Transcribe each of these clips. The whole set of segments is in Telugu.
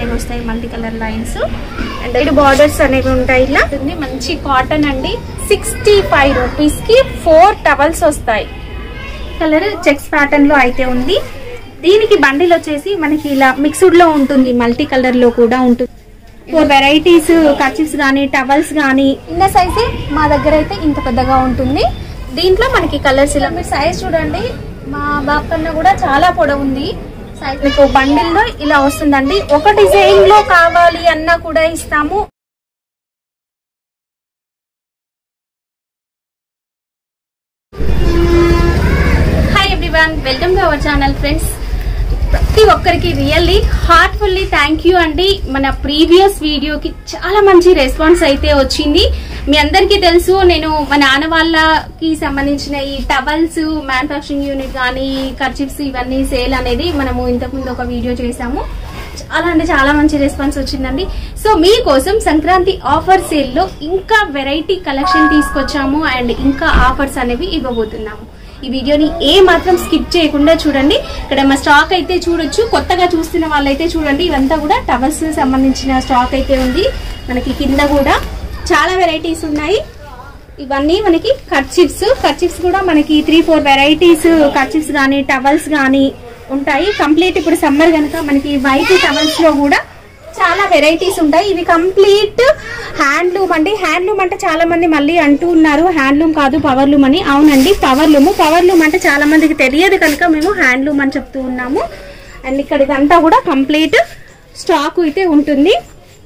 అనేవి వస్తాయి మల్టీ కలర్ లైన్స్ అండ్ ఇటు బార్డర్స్ అనేవి ఉంటాయి ఇలా ఉంది మంచి కాటన్ అండి సిక్స్టీ ఫైవ్ రూపీస్ కి ఫోర్ టవల్స్ వస్తాయి కలర్ చెక్స్ ప్యాటర్న్ లో అయితే ఉంది దీనికి బండిల్ వచ్చేసి మనకి ఇలా మిక్స్డ్ లో ఉంటుంది మల్టీ కలర్ లో కూడా ఉంటుంది ఫోర్ వెరైటీస్ కర్చిప్స్ కానీ టవల్స్ కానీ చిన్న సైజే మా దగ్గర అయితే ఇంత పెద్దగా ఉంటుంది దీంట్లో మనకి కలర్స్ ఇలా మీరు సైజ్ చూడండి మా బాబు కన్నా కూడా చాలా పొడవు ఉంది సైజ్ మీకు బండిల్ లో ఇలా వస్తుందండి ఒక డిజైన్ లో కావాలి అన్నా కూడా ఇస్తాము hi everyone welcome to our channel friends ప్రతి ఒక్కరికి రియల్లీ హార్ట్ఫుల్లీ థ్యాంక్ యూ అండి మన ప్రీవియస్ వీడియోకి చాలా మంచి రెస్పాన్స్ అయితే వచ్చింది మీ అందరికీ తెలుసు నేను మా నాన్న వాళ్ళకి సంబంధించిన ఈ టవల్స్ మ్యానుఫాక్చరింగ్ యూనిట్ కానీ కర్చిప్స్ ఇవన్నీ సేల్ అనేది మనము ఇంతకుముందు ఒక వీడియో చేసాము చాలా అంటే చాలా మంచి రెస్పాన్స్ వచ్చిందండి సో మీకోసం సంక్రాంతి ఆఫర్ సేల్ లో ఇంకా వెరైటీ కలెక్షన్ తీసుకొచ్చాము అండ్ ఇంకా ఆఫర్స్ అనేవి ఇవ్వబోతున్నాము ఈ వీడియోని ఏ మాత్రం స్కిప్ చేయకుండా చూడండి ఇక్కడ మా స్టాక్ అయితే చూడొచ్చు కొత్తగా చూస్తున్న వాళ్ళైతే చూడండి ఇవంతా కూడా టవల్స్ సంబంధించిన స్టాక్ అయితే ఉంది మనకి కింద కూడా చాలా వెరైటీస్ ఉన్నాయి ఇవన్నీ మనకి కర్చిప్స్ కర్చిప్స్ కూడా మనకి త్రీ ఫోర్ వెరైటీస్ కర్చిప్స్ కానీ టవల్స్ కానీ ఉంటాయి కంప్లీట్ ఇప్పుడు సమ్మర్ కనుక మనకి వైట్ టవల్స్ లో కూడా చాలా వెరైటీస్ ఉంటాయి ఇవి కంప్లీట్ హ్యాండ్లూమ్ అండి హ్యాండ్లూమ్ అంటే చాలా మంది మళ్ళీ అంటూ ఉన్నారు హ్యాండ్లూమ్ కాదు పవర్లూమ్ అని అవునండి పవర్లూమ్ పవర్లూమ్ అంటే చాలా మందికి తెలియదు కనుక మేము హ్యాండ్లూమ్ అని చెప్తూ ఉన్నాము అండ్ ఇక్కడ ఇదంతా కూడా కంప్లీట్ స్టాక్ అయితే ఉంటుంది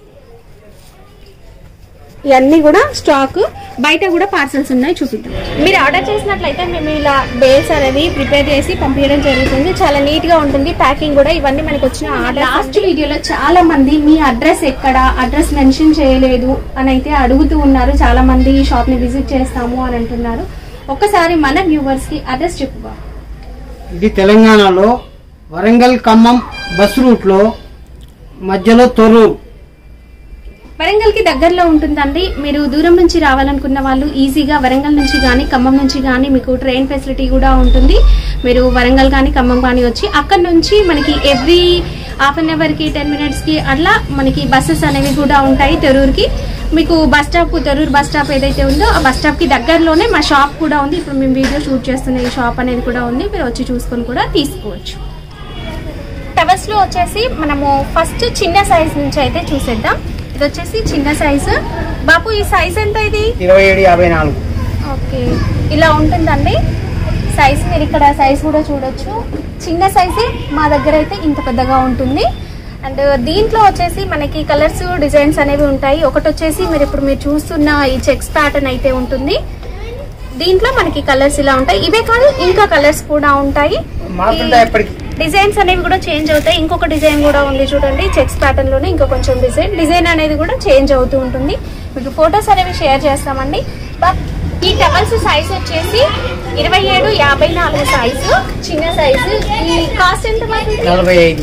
ఇవన్నీ కూడా స్టాక్ బయట కూడా పార్సల్స్ ఉన్నాయి చూపిద్దాం మీరు ఆర్డర్ చేసినట్లయితే మేము ఇలా బేల్స్ అనేవి ప్రిపేర్ చేసి పంపించడం జరుగుతుంది చాలా నీట్ గా ఉంటుంది ప్యాకింగ్ కూడా ఇవన్నీ మనకు వచ్చిన ఆర్డర్ లాస్ట్ వీడియోలో చాలా మంది మీ అడ్రస్ ఎక్కడ అడ్రస్ మెన్షన్ చేయలేదు అని అయితే అడుగుతూ ఉన్నారు చాలా మంది షాప్ ని విజిట్ చేస్తాము అని అంటున్నారు ఒక్కసారి మన వ్యూవర్స్ కి అడ్రస్ చెప్పుకో ఇది తెలంగాణలో వరంగల్ ఖమ్మం బస్ రూట్లో మధ్యలో తొర్రూరు వరంగల్ కి దగ్గరలో ఉంటుందండి మీరు దూరం నుంచి రావాలనుకున్న వాళ్ళు ఈజీగా వరంగల్ నుంచి కానీ ఖమ్మం నుంచి కానీ మీకు ట్రైన్ ఫెసిలిటీ కూడా ఉంటుంది మీరు వరంగల్ కానీ ఖమ్మం కానీ వచ్చి అక్కడ నుంచి మనకి ఎవ్రీ హాఫ్ అన్ అవర్ కి టెన్ మినిట్స్ కి అట్లా మనకి బస్సెస్ అనేవి కూడా ఉంటాయి తెరూరుకి మీకు bus stop Teruru bus stop ఏదైతే ఉందో ఆ బస్ స్టాప్ కి దగ్గరలోనే మా షాప్ కూడా ఉంది ఇప్పుడు మేము వీడియో షూట్ చేస్తున్న ఈ షాప్ అనేది కూడా ఉంది మీరు వచ్చి చూసుకొని కూడా తీసుకోవచ్చు టవల్స్ లో వచ్చేసి మనము ఫస్ట్ చిన్న సైజ్ నుంచి అయితే చూసేద్దాం ఇది వచ్చేసి చిన్న సైజు బాపు ఈ సైజ్ ఎంత ఇది ఇరవై ఏడు యాభై నాలుగు ఓకే ఇలా ఉంటుందండి సైజ్ మీరు ఇక్కడ సైజ్ కూడా చూడొచ్చు చిన్న సైజే మా దగ్గర అయితే ఇంత పెద్దగా ఉంటుంది అండ్ దీంట్లో వచ్చేసి మనకి కలర్స్ డిజైన్స్ అనేవి ఉంటాయి ఒకటి వచ్చేసి మీరు ఇప్పుడు మీరు చూస్తున్న ఈ చెక్స్ ప్యాటర్న్ అయితే ఉంటుంది దీంట్లో మనకి కలర్స్ ఇలా ఉంటాయి ఇవే కాదు ఇంకా కలర్స్ కూడా ఉంటాయి మారుతుంటా ఎప్పటికి డిజైన్స్ అనేవి కూడా చేంజ్ అవుతాయి ఇంకొక డిజైన్ కూడా ఉంది చూడండి చెక్స్ ప్యాటర్న్ లోనే ఇంకా కొంచెం డిజైన్ డిజైన్ అనేది కూడా చేంజ్ అవుతూ ఉంటుంది మీకు ఫొటోస్ అనేవి షేర్ చేస్తామండి బట్ ఈ టవల్స్ సైజ్ వచ్చేసి ఇరవై ఏడు యాభై నాలుగు సైజు చిన్న సైజు ఈ కాస్ట్ ఎంత పడుతుంది నలభై ఐదు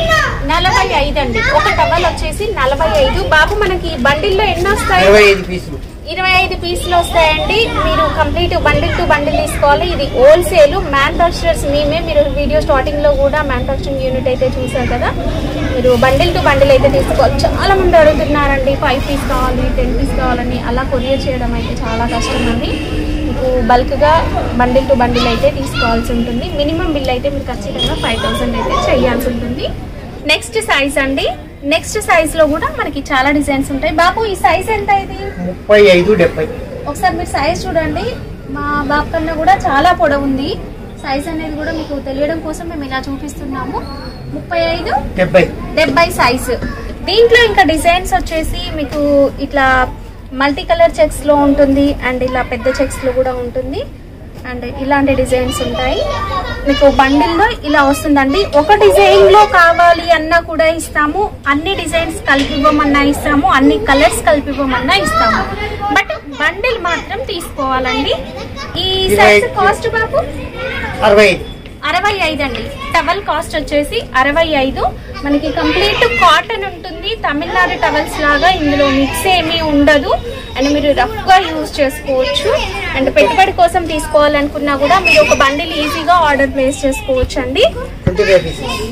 నలభై ఐదు అండి ఒక టవల్ వచ్చేసి నలభై ఐదు బాబు మనకి బండిల్లో ఎన్ని వస్తాయి ఇరవై ఐదు పీసులు ఇరవై ఐదు పీసులు వస్తాయండి మీరు కంప్లీట్ బండిల్ టు బండిల్ తీసుకోవాలి ఇది హోల్సేల్ మ్యానుఫాక్చరర్స్ మేమే మీరు వీడియో స్టార్టింగ్ లో కూడా మ్యానుఫాక్చరింగ్ యూనిట్ అయితే చూసారు కదా మీరు బండిల్ టు బండిల్ అయితే తీసుకోవాలి చాలా మంది అడుగుతున్నారండి ఫైవ్ పీస్ కావాలి టెన్ పీస్ కావాలని అలా కొరియర్ చేయడం అయితే చాలా కష్టం అండి మీకు బల్క్ గా బండిల్ టు బండిల్ అయితే తీసుకోవాల్సి ఉంటుంది మినిమం బిల్ అయితే మీరు ఖచ్చితంగా ఫైవ్ థౌసండ్ అయితే చేయాల్సి ఉంటుంది నెక్స్ట్ సైజ్ అండి నెక్స్ట్ సైజ్ లో కూడా మనకి చాలా డిజైన్స్ ఉంటాయి బాబు ఈ సైజ్ ఎంత ఇది ముప్పై ఐదు డెబ్బై ఒకసారి మీరు సైజ్ చూడండి మా బాబు కన్నా కూడా చాలా పొడవు ఉంది సైజ్ అనేది కూడా మీకు తెలియడం కోసం మేము ఇలా చూపిస్తున్నాము ముప్పై ఐదు డెబ్బై డెబ్బై సైజ్ దీంట్లో ఇంకా డిజైన్స్ వచ్చేసి మీకు ఇట్లా మల్టీ కలర్ చెక్స్ లో ఉంటుంది అండ్ ఇలా పెద్ద చెక్స్ లో కూడా ఉంటుంది అండ్ ఇలాంటి డిజైన్స్ ఉంటాయి మీకు బండిల్లో ఇలా వస్తుందండి ఒక డిజైన్ లో కావాలి అన్నా కూడా ఇస్తాము అన్ని డిజైన్స్ కలిపి ఇవ్వమన్నా ఇస్తాము అన్ని కలర్స్ కలిపి ఇవ్వమన్నా ఇస్తాము బట్ బండిల్ మాత్రం తీసుకోవాలండి ఈ సైజ్ కాస్ట్ బాబు అరవై ఐదు అరవై ఐదు అండి టవల్ కాస్ట్ వచ్చేసి అరవై ఐదు మనకి కంప్లీట్ కాటన్ ఉంటుంది తమిళనాడు టవల్స్ లాగా ఇందులో మిక్స్ ఏమీ ఉండదు అండ్ మీరు రఫ్ గా యూజ్ చేసుకోవచ్చు అండ్ పెట్టుబడి కోసం తీసుకోవాలనుకున్నా కూడా మీరు ఒక బండిల్ ఈజీగా ఆర్డర్ ప్లేస్ చేసుకోవచ్చు అండి ట్వంటీ ఫైవ్ పీసులు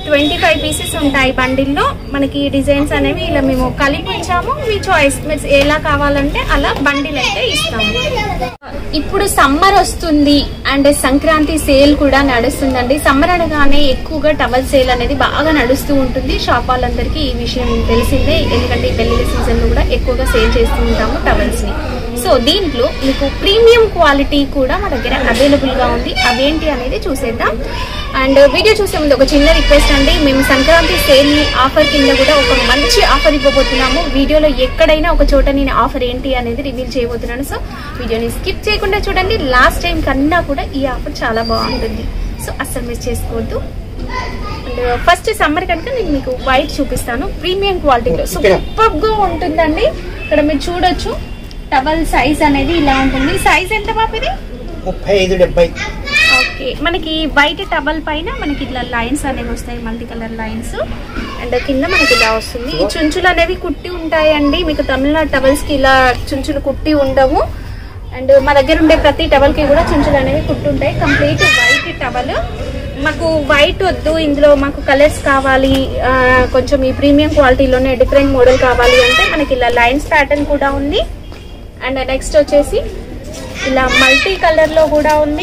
ట్వంటీ ఫైవ్ పీసెస్ ఉంటాయి బండిల్లో మనకి డిజైన్స్ అనేవి ఇలా మేము కలిపి ఉంచాము మీ చాయిస్ మీరు ఎలా కావాలంటే అలా బండిల్ అయితే ఇస్తాము ఇప్పుడు సమ్మర్ వస్తుంది అండ్ సంక్రాంతి సేల్ కూడా నడుస్తుందండి సమ్మర్ అనగానే ఎక్కువగా టవల్ సేల్ అనేది బాగా నడుస్తూ ఉంటుంది షాప్ వాళ్ళందరికీ ఈ విషయం తెలిసిందే ఎందుకంటే ఈ పెళ్లి సీజన్ లో కూడా ఎక్కువగా సేల్ చేస్తూ ఉంటాము టవల్స్ ని సో దీంట్లో మీకు ప్రీమియం క్వాలిటీ కూడా మా దగ్గర అవైలబుల్ గా ఉంది అవేంటి అనేది చూసేద్దాం అండ్ వీడియో చూసే ముందు ఒక చిన్న రిక్వెస్ట్ అండి మేము సంక్రాంతి సేల్ ఆఫర్ కింద కూడా ఒక మంచి ఆఫర్ ఇవ్వబోతున్నాము వీడియోలో ఎక్కడైనా ఒక చోట నేను ఆఫర్ ఏంటి అనేది రివీల్ చేయబోతున్నాను సో వీడియోని స్కిప్ చేయకుండా చూడండి లాస్ట్ టైం కన్నా కూడా ఈ ఆఫర్ చాలా బాగుంటుంది సో అస్సలు మిస్ చేసుకోవద్దు అండ్ ఫస్ట్ సమ్మర్ కనుక నేను మీకు వైట్ చూపిస్తాను ప్రీమియం క్వాలిటీలో సూపర్ గా ఉంటుందండి ఇక్కడ మీరు చూడొచ్చు టవల్ సైజ్ అనేది ఇలా ఉంటుంది సైజ్ ఎంత బాబు ఇది ముప్పై ఐదు డెబ్బై ఓకే మనకి వైట్ టవల్ పైన మనకి ఇట్లా లైన్స్ అనేవి వస్తాయి మల్టీ కలర్ లైన్స్ అండ్ కింద మనకి ఇలా వస్తుంది ఈ చుంచులు అనేవి కుట్టి ఉంటాయండి మీకు తమిళనాడు టవల్స్ కి ఇలా చుంచులు కుట్టి ఉండవు అండ్ మా దగ్గర ఉండే ప్రతి టవల్ కి కూడా చుంచులు అనేవి కుట్టి ఉంటాయి కంప్లీట్ వైట్ టవల్ మాకు వైట్ వద్దు ఇందులో మాకు కలర్స్ కావాలి ఆ, కొంచెం ఈ ప్రీమియం క్వాలిటీలోనే డిఫరెంట్ మోడల్ కావాలి అంటే మనకి ఇలా లైన్స్ ప్యాటర్న్ కూడా ఉంది అండ్ నెక్స్ట్ వచ్చేసి ఇలా మల్టీ కలర్ లో కూడా ఉంది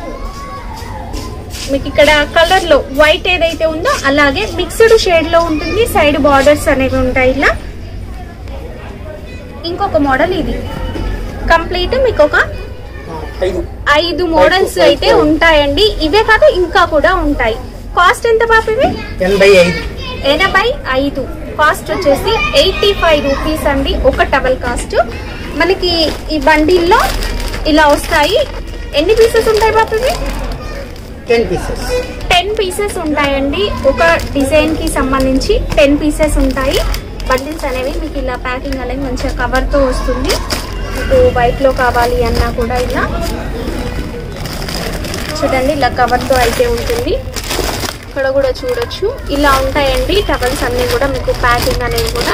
మీకు ఇక్కడ కలర్ లో వైట్ ఏదైతే ఉందో అలాగే మిక్స్డ్ షేడ్ లో ఉంటుంది సైడ్ బార్డర్స్ అనేవి ఉంటాయి ఇలా ఇంకొక మోడల్ ఇది కంప్లీట్ మీకు ఒక ఐదు ఐదు మోడల్స్ అయితే ఉంటాయండి ఇవే కాదు ఇంకా కూడా ఉంటాయి కాస్ట్ ఎంత బాబు ఇవి ఎనభై ఐదు ఎనభై ఐదు కాస్ట్ వచ్చేసి ఎయిటీ ఫైవ్ రూపీస్ అండి ఒక టవల్ కాస్ట్ మనకి ఈ బండిల్లో ఇలా వస్తాయి ఎన్ని పీసెస్ ఉంటాయి బాబు ఇవి టెన్ పీసెస్ టెన్ పీసెస్ ఉంటాయండి ఒక డిజైన్ కి సంబంధించి టెన్ పీసెస్ ఉంటాయి బండిల్స్ అనేవి మీకు ఇలా ప్యాకింగ్ అనేది మంచిగా కవర్ తో వస్తుంది మీకు వైట్ లో కావాలి అన్నా కూడా ఇలా చూడండి ఇలా కవర్ తో అయితే ఉంటుంది ఇక్కడ కూడా చూడొచ్చు ఇలా ఉంటాయండి టవల్స్ అన్ని కూడా మీకు ప్యాకింగ్ అనేవి కూడా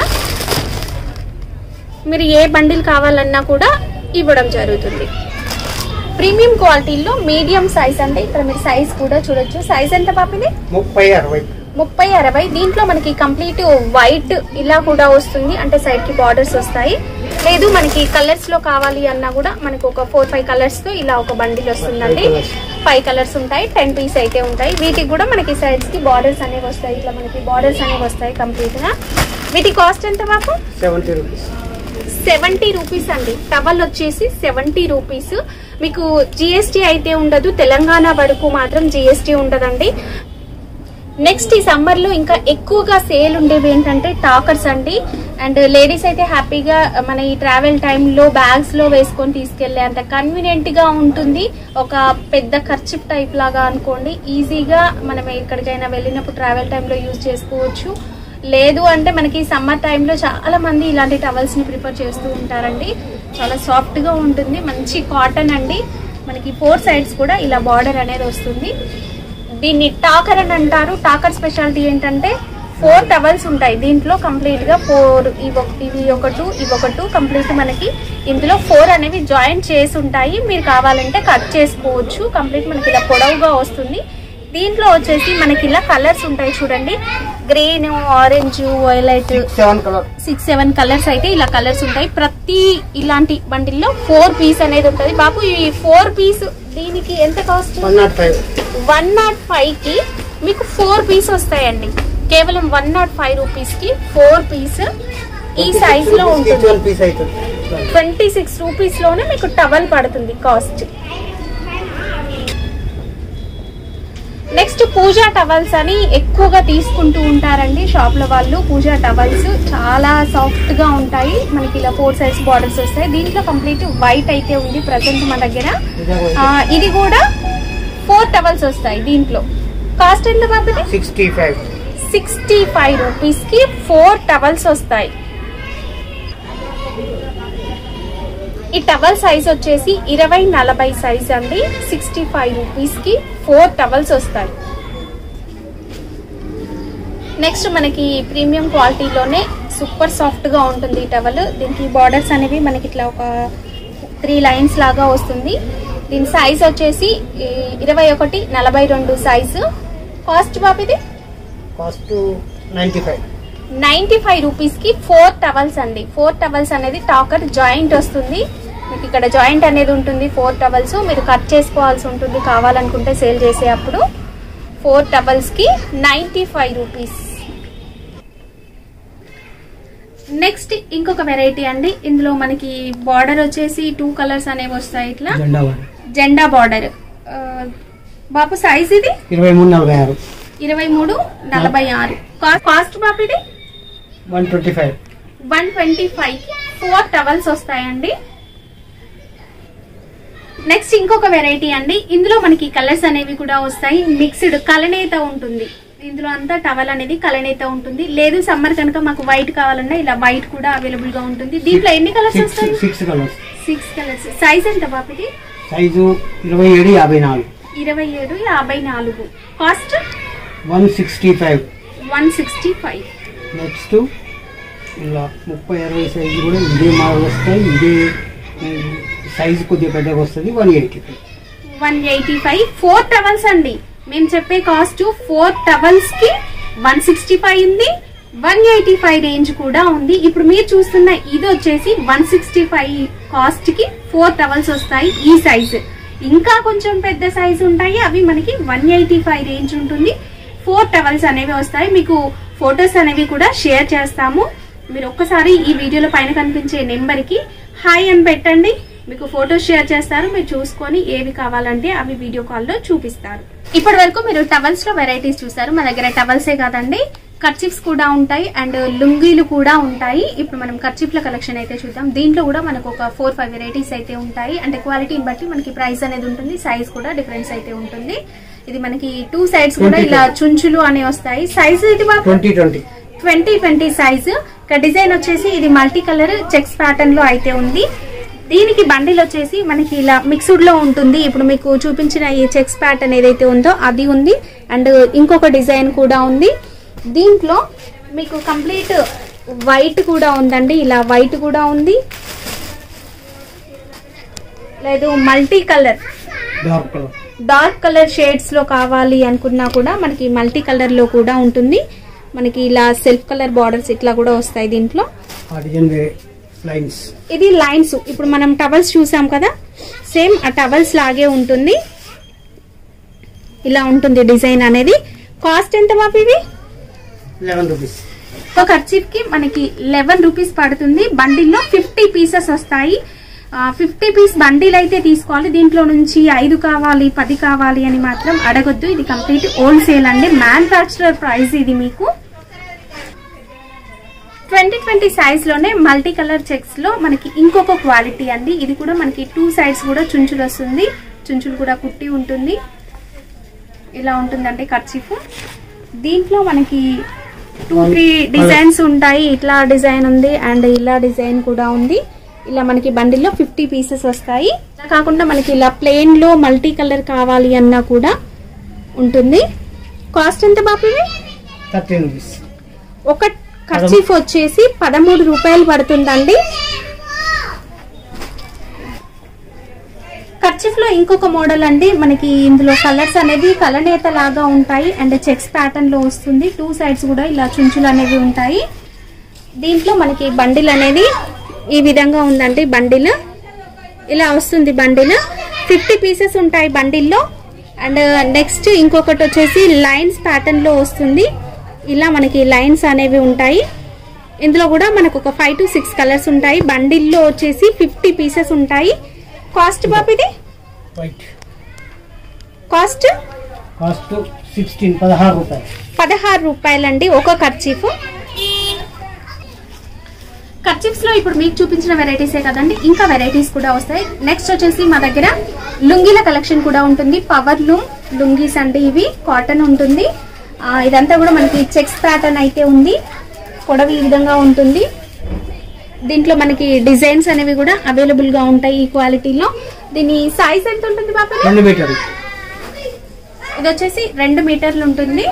మీరు ఏ బండిల్ కావాలన్నా కూడా ఇవ్వడం జరుగుతుంది ప్రీమియం క్వాలిటీలో మీడియం సైజ్ అంటే ఇక్కడ మీరు సైజ్ కూడా చూడొచ్చు సైజ్ ఎంత పాపిది ముప్పై అరవై ముప్పై అరవై దీంట్లో మనకి కంప్లీట్ వైట్ ఇలా కూడా వస్తుంది అంటే సైడ్ కి బార్డర్స్ వస్తాయి లేదు మనకి కలర్స్ లో కావాలి అన్నా కూడా మనకు ఒక ఫోర్ ఫైవ్ కలర్స్ తో ఇలా ఒక బండిల్ వస్తుందండి Five colours. ఫైవ్ కలర్స్ ఉంటాయి టెన్ పీస్ అయితే ఉంటాయి వీటికి కూడా మనకి సైడ్స్ కి బార్డర్స్ అనేవి వస్తాయి ఇట్లా మనకి బార్డర్స్ అనేవి వస్తాయి కంప్లీట్ గా వీటి కాస్ట్ ఎంత బాబు సెవెంటీ రూపీస్ సెవెంటీ రూపీస్ అండి టవల్ వచ్చేసి సెవెంటీ రూపీస్ మీకు జిఎస్టీ అయితే ఉండదు తెలంగాణ వరకు మాత్రం జిఎస్టీ ఉండదండి నెక్స్ట్ ఈ సమ్మర్ లో ఇంకా ఎక్కువగా సేల్ ఉండేవి ఏంటంటే టాకర్స్ అండి అండ్ లేడీస్ అయితే హ్యాపీగా మన ఈ ట్రావెల్ టైంలో బ్యాగ్స్ లో వేసుకొని తీసుకెళ్లే అంత కన్వీనియంట్ గా ఉంటుంది ఒక పెద్ద ఖర్చు టైప్ లాగా అనుకోండి ఈజీగా మనం ఎక్కడికైనా వెళ్ళినప్పుడు ట్రావెల్ టైంలో యూజ్ చేసుకోవచ్చు లేదు అంటే మనకి సమ్మర్ టైంలో చాలా మంది ఇలాంటి టవల్స్ ని ప్రిఫర్ చేస్తూ ఉంటారండి చాలా సాఫ్ట్ గా ఉంటుంది మంచి కాటన్ అండి మనకి ఫోర్ సైడ్స్ కూడా ఇలా బార్డర్ అనేది వస్తుంది దీన్ని టాకర్ అని అంటారు టాకర్ స్పెషాలిటీ ఏంటంటే ఫోర్ టవల్స్ ఉంటాయి దీంట్లో కంప్లీట్ గా ఫోర్ ఇవి ఒక- ఇవి ఒకటి ఇవి ఒకటి కంప్లీట్ మనకి ఇందులో ఫోర్ అనేవి జాయిన్ చేసి ఉంటాయి మీరు కావాలంటే కట్ చేసుకోవచ్చు కంప్లీట్ మనకి ఇలా పొడవుగా వస్తుంది దీంట్లో వచ్చేసి మనకి ఇలా కలర్స్ ఉంటాయి చూడండి green orange violet six seven colour six seven colours అయితే ఇలా కలర్స్ ఉంటాయి ప్రతి ఇలాంటి బండిల్లో ఫోర్ పీస్ అనేది ఉంటుంది బాబు ఈ ఫోర్ పీస్ దీనికి ఎంత cost one nought five one nought five కి మీకు ఫోర్ పీస్ వస్తాయండి కేవలం వన్ నాట్ ఫైవ్ రూపీస్ కి ఫోర్ పీస్ ఈ సైజ్ లో ఉంటుంది వన్ పీస్ అవుతుంది ట్వంటీ సిక్స్ రూపీస్ లోనే మీకు టవల్ పడుతుంది కాస్ట్ నెక్స్ట్ పూజా టవల్స్ అని ఎక్కువగా తీసుకుంటూ ఉంటారండి షాప్ లో వాళ్ళు పూజా టవల్స్ చాలా సాఫ్ట్ గా ఉంటాయి మనకి ఇలా ఫోర్ సైజ్ బార్డర్స్ వస్తాయి దీంట్లో కంప్లీట్ వైట్ అయితే ఉంది ప్రజెంట్ మన దగ్గర ఆ, ఇది కూడా ఫోర్ టవల్స్ వస్తాయి దీంట్లో కాస్ట్ ఎంత బాబుది sixty five sixty five rupees కి ఫోర్ టవల్స్ వస్తాయి ఈ టవల్ సైజ్ వచ్చేసి ఇరవై నలభై సైజ్ అండి సిక్స్టీ ఫైవ్ రూపీస్ కి ఫోర్ టవల్స్ వస్తాయి నెక్స్ట్ మనకి ప్రీమియం క్వాలిటీలోనే సూపర్ సాఫ్ట్ గా ఉంటుంది ఈ టవల్ దీనికి బార్డర్స్ అనేవి మనకి ఇట్లా ఒక త్రీ లైన్స్ లాగా వస్తుంది దీని సైజ్ వచ్చేసి ఈ ఇరవై ఒకటి నలభై రెండు సైజు కాస్ట్ బాబు ఇది cost ninety five ninety five రూపీస్కి ఫోర్ టవల్స్ అండి ఫోర్ టవల్స్ అనేది టాకర్ జాయింట్ వస్తుంది మీకు ఇక్కడ జాయింట్ అనేది ఉంటుంది ఫోర్ టవల్స్ మీరు కట్ చేసుకోవాల్సి ఉంటుంది కావాలనుకుంటే సేల్ చేసే అప్పుడు ఫోర్ టవల్స్కి నైంటీ ఫైవ్ రూపీస్ నెక్స్ట్ ఇంకొక వెరైటీ అండి ఇందులో మనకి బార్డర్ వచ్చేసి టూ కలర్స్ అనేవి వస్తాయి ఇట్లా జెండా వారి జెండా బార్డర్ బాపు సైజ్ ఇది ఇరవై మూడు నలభై ఆరు ఇరవై మూడు నలభై ఆరు కాస్ట్ బాపు ఇది one twenty five one twenty five four towels వస్తాయండి నెక్స్ట్ ఇంకొక వెరైటీ అండి ఇందులో మనకి కలర్స్ అనేవి కూడా వస్తాయి మిక్స్డ్ కలనేత ఉంటుంది ఇందులో అంతా టవల్ అనేది కలనేత ఉంటుంది లేదు సమ్మర్ కనుక మాకు వైట్ కావాలన్నా ఇలా వైట్ కూడా అవైలబుల్ గా ఉంటుంది దీంట్లో ఎన్ని కలర్స్ సిక్స్ వస్తాయి six colours six colours size ఎంత బాపిది సైజు ఇరవై ఏడు యాభై నాలుగు ఇరవై ఏడు యాభై నాలుగు cost one sixty five one sixty five next ఇలా ముప్పై అరవై సైజు కూడా ఇదే మోడల్ వస్తాయి ఇదే సైజు కొద్దిగా పెద్దగా వస్తుంది one eighty five one eighty five four towels అండి మేము చెప్పే కాస్ట్ ఫోర్ టవల్స్ కి వన్ సిక్స్టీ ఫైవ్ ఉంది వన్ ఎయిటీ ఫైవ్ రేంజ్ కూడా ఉంది ఇప్పుడు మీరు చూస్తున్న ఇది వచ్చేసి వన్ సిక్స్టీ ఫైవ్ కాస్ట్ కి ఫోర్ టవల్స్ వస్తాయి ఈ సైజ్ ఇంకా కొంచెం పెద్ద సైజ్ ఉంటాయి అవి మనకి వన్ ఎయిటీ ఫైవ్ రేంజ్ ఉంటుంది ఫోర్ టవల్స్ అనేవి వస్తాయి మీకు ఫొటోస్ అనేవి కూడా షేర్ చేస్తాము మీరు ఒక్కసారి ఈ వీడియోలో పైన కనిపించే నెంబర్ కి హాయ్ అని పెట్టండి మీకు ఫోటోస్ షేర్ చేస్తారు మీరు చూసుకొని ఏవి కావాలంటే అవి వీడియో కాల్లో చూపిస్తారు ఇప్పటి వరకు మీరు టవల్స్ లో వెరైటీస్ చూసారు మా దగ్గర టవల్సే కాదండి కర్చిప్స్ కూడా ఉంటాయి అండ్ లుంగీలు కూడా ఉంటాయి ఇప్పుడు మనం కర్చిప్ల కలెక్షన్ అయితే చూద్దాం దీంట్లో కూడా మనకు ఒక ఫోర్ ఫైవ్ వెరైటీస్ అయితే ఉంటాయి అంటే క్వాలిటీని బట్టి మనకి ప్రైస్ అనేది ఉంటుంది సైజ్ కూడా డిఫరెన్స్ అయితే ఉంటుంది ఇది మనకి టూ సైడ్స్ కూడా ఇలా చుంచులు అనేవి వస్తాయి సైజ్ ఇది బాబు twenty twenty twenty twenty size ఇక డిజైన్ వచ్చేసి ఇది మల్టీ కలర్ చెక్స్ ప్యాటర్న్ లో అయితే ఉంది దీనికి బండిల్ వచ్చేసి మనకి ఇలా మిక్స్డ్ లో ఉంటుంది ఇప్పుడు మీకు చూపించిన ఈ చెక్స్ ప్యాటర్న్ ఏదైతే ఉందో అది ఉంది అండ్ ఇంకొక డిజైన్ కూడా ఉంది దీంట్లో మీకు కంప్లీట్ వైట్ కూడా ఉందండి ఇలా వైట్ కూడా ఉంది లేదు multi colour dark colour dark colour shades లో కావాలి అనుకున్నా కూడా మనకి మల్టీ కలర్ లో కూడా ఉంటుంది మనకి ఇలా సెల్ఫ్ కలర్ బార్డర్స్ ఇట్లా కూడా వస్తాయి దీంట్లో ఆ డిజైన్ వేరే లైన్స్ ఇది లైన్స్ ఇప్పుడు మనం టవల్స్ చూసాం కదా సేమ్ ఆ టవల్స్ లాగే ఉంటుంది ఇలా ఉంటుంది డిజైన్ అనేది కాస్ట్ ఎంత బాబు ఇవి లెవెన్ రూపీస్ ఒక కర్చీఫ్ కి మనకి లెవెన్ రూపీస్ పడుతుంది బండిల్లో ఫిఫ్టీ పీసెస్ వస్తాయి ఫిఫ్టీ పీస్ బండిల్ అయితే తీసుకోవాలి దీంట్లో నుంచి ఐదు కావాలి పది కావాలి అని మాత్రం అడగొద్దు ఇది కంప్లీట్ హోల్సేల్ అండి మ్యానుఫ్యాక్చరర్ ప్రైస్ ఇది మీకు ట్వంటీ ట్వంటీ సైజ్ లోనే మల్టీ కలర్ చెక్స్ లో మనకి ఇంకొక క్వాలిటీ అండి ఇది కూడా మనకి టూ సైడ్స్ కూడా చుంచులు వస్తుంది చుంచులు కూడా కుట్టి ఉంటుంది ఇలా ఉంటుందండి కర్చీఫ్ దీంట్లో మనకి టూ త్రీ డిజైన్స్ ఉంటాయి ఇట్లా డిజైన్ ఉంది అండ్ ఇలా డిజైన్ కూడా ఉంది ఇలా మనకి బండిల్లో ఫిఫ్టీ పీసెస్ వస్తాయి ఇలా కాకుండా మనకి ఇలా ప్లెయిన్ లో మల్టీ కలర్ కావాలి అన్నా కూడా ఉంటుంది కాస్ట్ ఎంత బాబు ఇవి థర్టీన్ రూపీస్ ఒక కర్చీఫ్ వచ్చేసి పదమూడు రూపాయలు పడుతుందండి కర్చీఫ్ లో ఇంకొక మోడల్ అండి మనకి ఇందులో కలర్స్ అనేవి కలనేత లాగా ఉంటాయి అండ్ చెక్స్ ప్యాటర్న్ లో వస్తుంది టూ సైడ్స్ కూడా ఇలా చుంచులు అనేవి ఉంటాయి దీంట్లో మనకి బండిల్ అనేది ఈ విధంగా ఉందండి బండిల్ ఇలా వస్తుంది బండిల్ ఫిఫ్టీ పీసెస్ ఉంటాయి బండిల్లో అండ్ నెక్స్ట్ ఇంకొకటి వచ్చేసి లైన్స్ ప్యాటర్న్ లో వస్తుంది ఇలా మనకి లైన్స్ అనేవి ఉంటాయి ఇందులో కూడా మనకు ఒక ఫైవ్ టు సిక్స్ కలర్స్ ఉంటాయి బండిల్లో వచ్చేసి ఫిఫ్టీ పీసెస్ ఉంటాయి కాస్ట్ బాబు ఇది వైట్ కాస్ట్ కాస్ట్ సిక్స్టీన్ పదహారు రూపాయలు పదహారు రూపాయలండి ఒక కర్చీఫ్ కర్చీఫ్స్ లో ఇప్పుడు మీకు చూపించిన వెరైటీసే కదండి ఇంకా వెరైటీస్ కూడా వస్తాయి నెక్స్ట్ వచ్చేసి మా దగ్గర లుంగీల కలెక్షన్ కూడా ఉంటుంది పవర్ లూమ్ లుంగీస్ అండి ఇవి కాటన్ ఉంటుంది ఆ, ఇదంతా కూడా మనకి చెక్స్ ప్యాటర్న్ అయితే ఉంది పొడవు ఈ విధంగా ఉంటుంది దీంట్లో మనకి డిజైన్స్ అనేవి కూడా అవైలబుల్ గా ఉంటాయి ఈ క్వాలిటీలో దీని సైజ్ ఎంత ఉంటుంది బాబా రెండు మీటర్లు ఇది వచ్చేసి రెండు మీటర్లు ఉంటుంది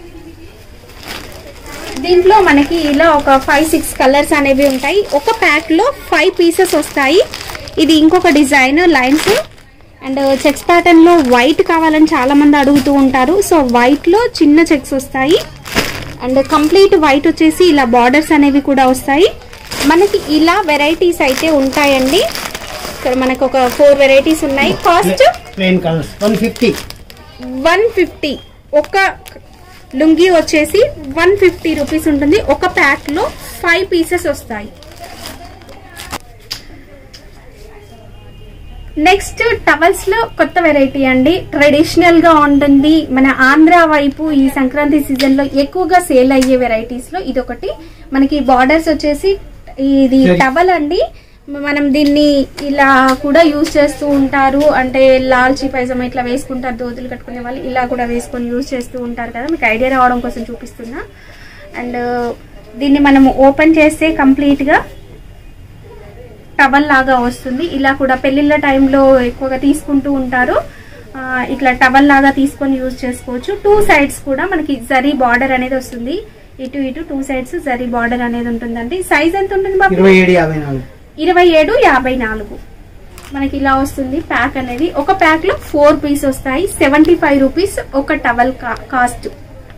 దీంట్లో మనకి ఇలా ఒక ఫైవ్ సిక్స్ కలర్స్ అనేవి ఉంటాయి ఒక ప్యాక్ లో ఫైవ్ పీసెస్ వస్తాయి ఇది ఇంకొక design lines and checks pattern లో వైట్ కావాలని చాలా మంది అడుగుతూ ఉంటారు సో వైట్ లో చిన్న చెక్స్ వస్తాయి అండ్ కంప్లీట్ వైట్ వచ్చేసి ఇలా బార్డర్స్ అనేవి కూడా వస్తాయి మనకి ఇలా వెరైటీస్ అయితే ఉంటాయండి ఇక్కడ మనకు ఒక ఫోర్ వెరైటీస్ ఉన్నాయి cost plain colours one fifty one fifty ఒక లుంగీ వచ్చేసి వన్ ఫిఫ్టీ రూపీస్ ఉంటుంది ఒక ప్యాక్ లో ఫైవ్ పీసెస్ వస్తాయి నెక్స్ట్ టవల్స్ లో కొత్త వెరైటీ అండి ట్రెడిషనల్ గా ఉంటుంది మన ఆంధ్ర వైపు ఈ సంక్రాంతి సీజన్ లో ఎక్కువగా సేల్ అయ్యే వెరైటీస్ లో ఇది ఒకటి మనకి బార్డర్స్ వచ్చేసి ఇది సరే. టవల్ అండి మనం దీన్ని ఇలా కూడా యూజ్ చేస్తూ ఉంటారు అంటే లాల్చీ పైజమా ఇట్లా వేసుకుంటారు దోతులు కట్టుకునే వాళ్ళు ఇలా కూడా వేసుకొని యూజ్ చేస్తూ ఉంటారు కదా మీకు ఐడియా రావడం కోసం చూపిస్తున్నా అండ్ దీన్ని మనము ఓపెన్ చేస్తే కంప్లీట్ గా టవల్ లాగా వస్తుంది ఇలా కూడా పెళ్లిళ్ళ టైంలో ఎక్కువగా తీసుకుంటూ ఉంటారు ఆ, ఇట్లా టవల్ లాగా తీసుకొని యూజ్ చేసుకోవచ్చు టూ సైడ్స్ కూడా మనకి జరీ బార్డర్ అనేది వస్తుంది ఇటు ఇటు టూ సైడ్స్ జరీ బార్డర్ అనేది ఉంటుందండి సైజ్ ఎంత ఉంటుంది బాబు ఇరవై ఏడు యాభై నాలుగు ఇరవై ఏడు యాభై నాలుగు మనకి ఇలా వస్తుంది ప్యాక్ అనేది ఒక ప్యాక్ లో ఫోర్ పీస్ వస్తాయి సెవెంటీ ఫైవ్ రూపీస్ ఒక టవల్ కాస్ట్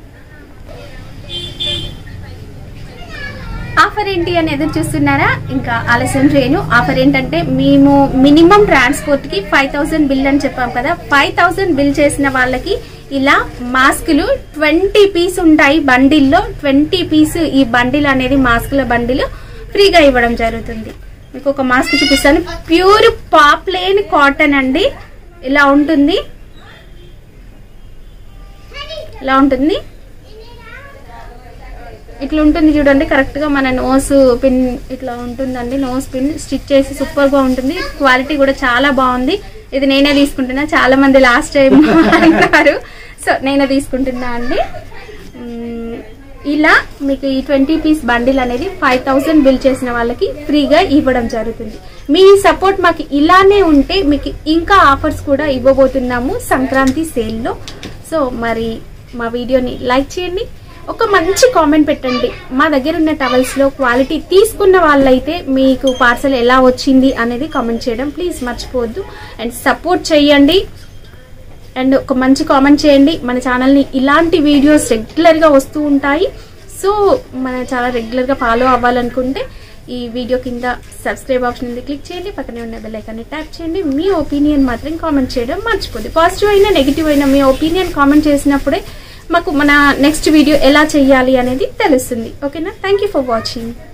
ఆఫర్ ఏంటి అని ఎదురు చూస్తున్నారా ఇంకా ఆలస్యం చేయను ఆఫర్ ఏంటంటే మేము మినిమం ట్రాన్స్పోర్ట్ కి ఫైవ్ థౌసండ్ బిల్ అని చెప్పాం కదా ఫైవ్ థౌసండ్ బిల్ చేసిన వాళ్ళకి ఇలా మాస్కులు ట్వంటీ పీస్ ఉంటాయి బండిల్లో ట్వంటీ పీస్ ఈ బండిల్ అనేది మాస్కుల బండిల్ ఫ్రీగా ఇవ్వడం జరుగుతుంది మీకు ఒక మాస్క్ చూపిస్తాను ప్యూర్ పాప్లేన్ కాటన్ అండి ఇలా ఉంటుంది ఇలా ఉంటుంది ఇట్లా ఉంటుంది చూడండి కరెక్ట్ గా మన నోస్ పిన్ ఇట్లా ఉంటుందండి నోస్ పిన్ స్టిచ్ చేసి సూపర్ గా ఉంటుంది క్వాలిటీ కూడా చాలా బాగుంది ఇది నేనే తీసుకుంటున్నా చాలా మంది లాస్ట్ టైం అన్నారు సో నేనే తీసుకుంటున్నా అండి మ్మ్, ఇలా మీకు ఈ ట్వంటీ పీస్ బండిల్ అనేది ఫైవ్ థౌసండ్ బిల్ చేసిన వాళ్ళకి ఫ్రీగా ఇవ్వడం జరుగుతుంది మీ సపోర్ట్ మాకు ఇలానే ఉంటే మీకు ఇంకా ఆఫర్స్ కూడా ఇవ్వబోతున్నాము సంక్రాంతి సేల్లో సో మరి మా వీడియోని లైక్ చేయండి ఒక మంచి కామెంట్ పెట్టండి మా దగ్గర ఉన్న టవల్స్ లో క్వాలిటీ తీసుకున్న వాళ్ళైతే మీకు పార్సల్ ఎలా వచ్చింది అనేది కామెంట్ చేయడం ప్లీజ్ మర్చిపోవద్దు అండ్ సపోర్ట్ చేయండి అండ్ ఒక మంచి కామెంట్ చేయండి మన ఛానల్ని ఇలాంటి వీడియోస్ రెగ్యులర్గా వస్తూ ఉంటాయి సో మన చాలా రెగ్యులర్గా ఫాలో అవ్వాలనుకుంటే ఈ వీడియో కింద సబ్స్క్రైబ్ ఆప్షన్ ఉంది క్లిక్ చేయండి పక్కనే ఉన్న బెల్ ఐకాన్ని ట్యాప్ చేయండి మీ ఒపీనియన్ మాత్రం కామెంట్ చేయడం మర్చిపోద్ది పాజిటివ్ అయినా నెగిటివ్ అయినా మీ ఒపీనియన్ కామెంట్ చేసినప్పుడే మాకు మన నెక్స్ట్ వీడియో ఎలా చేయాలి అనేది తెలుస్తుంది ఓకేనా థ్యాంక్ యూ ఫర్ వాచింగ్